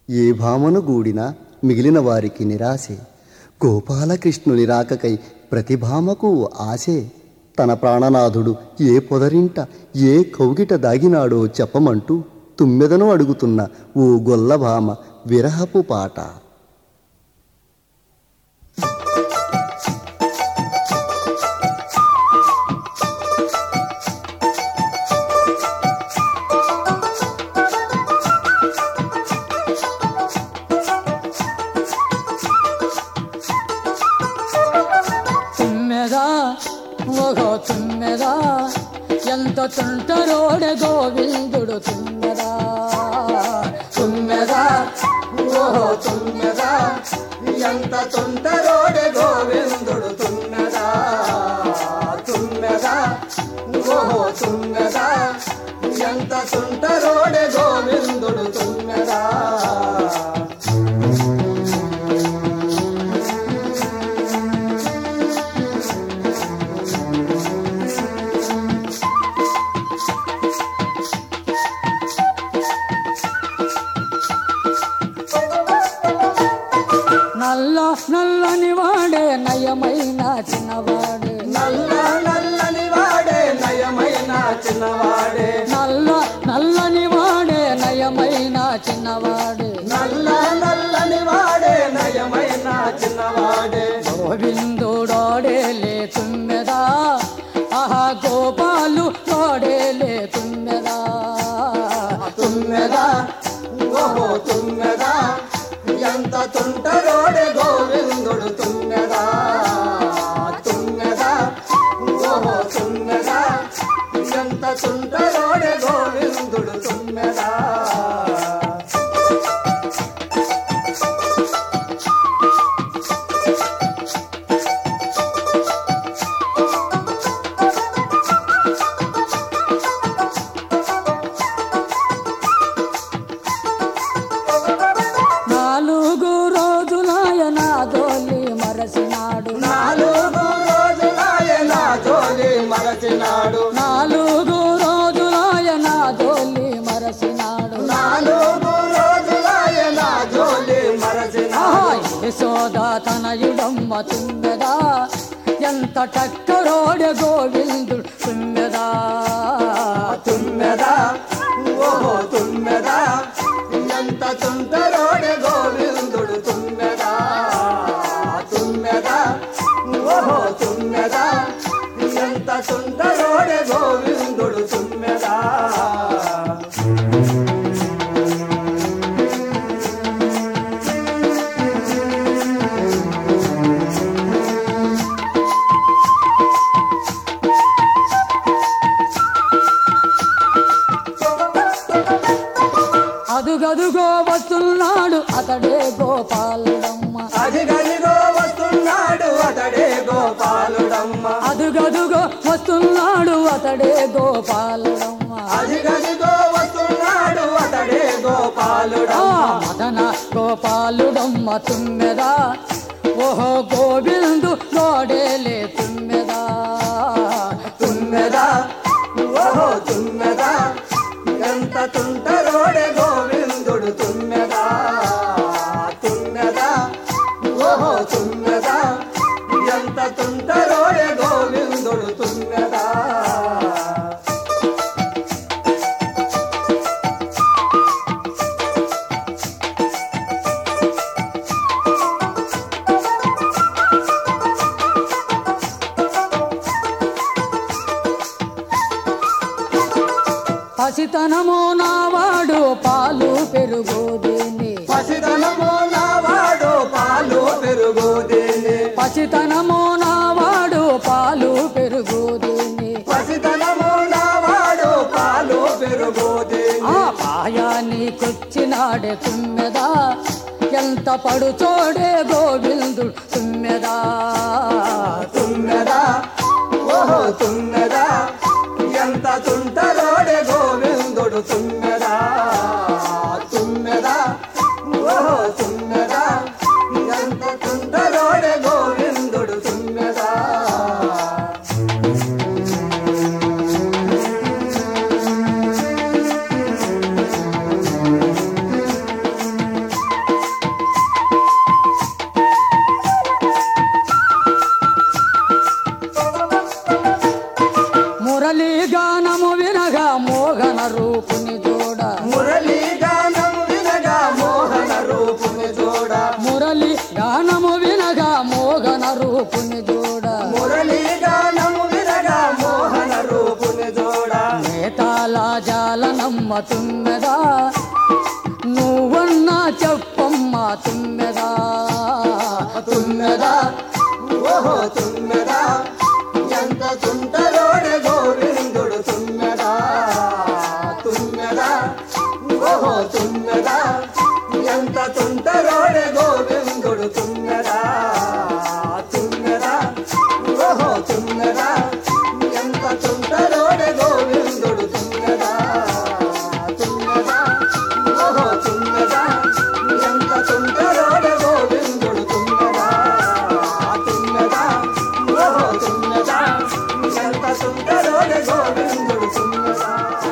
ఏ భామను గూడినా మిగిలిన వారికి నిరాశే గోపాలకృష్ణుని రాకకై ప్రతి భామకు ఆశే తన ప్రాణనాథుడు ఏ పొదరింట ఏ కౌగిట దాగినాడో చెప్పమంటూ తుమ్మెదను అడుగుతున్న ఓ గొల్లభామ విరహపు పాట తుమ్మెదా ఓహో తుమ్మెదా ఎంత తుంటరోడే గోవిందుడు తుమ్మెదా తుమ్మెదా ఓహో తుమ్మెదా ఎంత తొందరోడే గోవిందుడు తుమ్మెదా తుమ్మెదా ఓహో తుమ్మెదా ఎంత తుంటరోడే గోవిందుడు తుమ్మెదా నల్ల నల్లని వాడే నయమైన చిన్నవాడే నల్ల నల్లని వాడే నయమైన చిన్నవాడే నల్ల నల్లని వాడే నయమైన చిన్నవాడే నల్ల నల్లని వాడే నయమైన చిన్నవాడే గోవిందుడోడేలే తుమ్మెదా ఆహా గోపాలు తోడేలే తుమ్మెదా తుమ్మెదా ఓహో తుమ్మెదా ఎంత తుంటరోడే గోవిందుడు తుమ్మెదా తుమ్మెదా ఓహో తుమ్మెదా ఎంత తుంటరోడే గోవిందుడు తుమ్మెదా నాలుగు రోజులాయ నా దోలి మరసినాడు నాలుగు రోజులాయ నా జోలి మరచినాడు నాలుగు రోజులాయ నా దోలి మరసినాడు నాలుగు రోజులాయ నా జోలి ఆహా మరచినాడు యశోద తనయుడమ్మ తుమ్మెదా ఎంత టక్కరోడ గోవిందుడు తుమ్మెదా తుమ్మెదా ఓహో తుమ్మెదా ఎంత తుంటరోడే గోవిందుడు తుమ్మెదా తుమ్మెదా ఓహో తుమ్మెదా ఎంత తుంటరోడే గోవిందుడు తుమ్మెదా అదుగదుగో వస్తున్నాడు అతడే గోపాలుడమ్మ అదిగదిగో వస్తున్నాడు అతడే గోపాలుడమ్మ అదుగదుగో వస్తున్నాడు అతడే గోపాలుడమ్మ అదిగదిగో వస్తున్నాడు అతడే ఆ గోపాలుడమ్మ మదన గోపాలుడమ్మ తుమ్మెదా ఓహో గోవిందు గోడేలే తుమ్మెదా తుమ్మెదా ఓహో తుమ్మెదా ఎంత తుంటరోడే గోవిందుడు తుమ్మెదా తుమ్మెదా ఓహో తుమ్మెదా ఎంత తుంటరోడే గోవిందుడు తుమ్మెదా పసితనము నావాడు పాలు పెరుగుదేని పసిదనము నావాడు పాలు పెరుగుదేని పసితనము నావాడు పాలు పెరుగుదేని పసిదనము నావాడు పాలు పెరుగుదేని ఆ పాయానికొచ్చినాడే తుమ్మెదా ఎంత పడుచోడే గోవిందుడు తుమ్మెదా తుమ్మెదా ఓహో తుమ్మెదా ఎంత తుంటరోడే గోవిందుడు తుమ్మెదా తుమ్మెదా ఓహో తుమ్మెదా ఎంత తుంటరోడే గోవిందుడు తుమ్మెదా మోహన రూపుని చూడ మురళీ గానము వినగా మోహన రూపుని చూడ మురళి గానము వినగా మోహన రూపుని చూడ మురళీ గానము వినగా మోహన రూపుని చూడ నేతాల జాలనమ్మ తుమ్మెదా నువ్వన్నా చెప్పమ్మ తుమ్మెదా తుమ్మెదా ఓహో తుమ్మెదా ఎంత తుంటరోడే గోవిందుడు తుమ్మెదా తుమ్మెదా ఓహో తుమ్మెదా ఎంత తుంటరోడే గోవిందుడు తుమ్మెదా తుమ్మెదా ఓహో తుమ్మెదా ఎంత తుంటరోడే గోవిందుడు తుమ్మెదా తుమ్మెదా ఓహో తుమ్మెదా ఎంత తుంటరోడే గోవిందుడు తుమ్మెదా తుమ్మెదా ఓహో తుమ్మెదా ఎంత తుంటరోడే గోవిందుడు తుమ్మెదా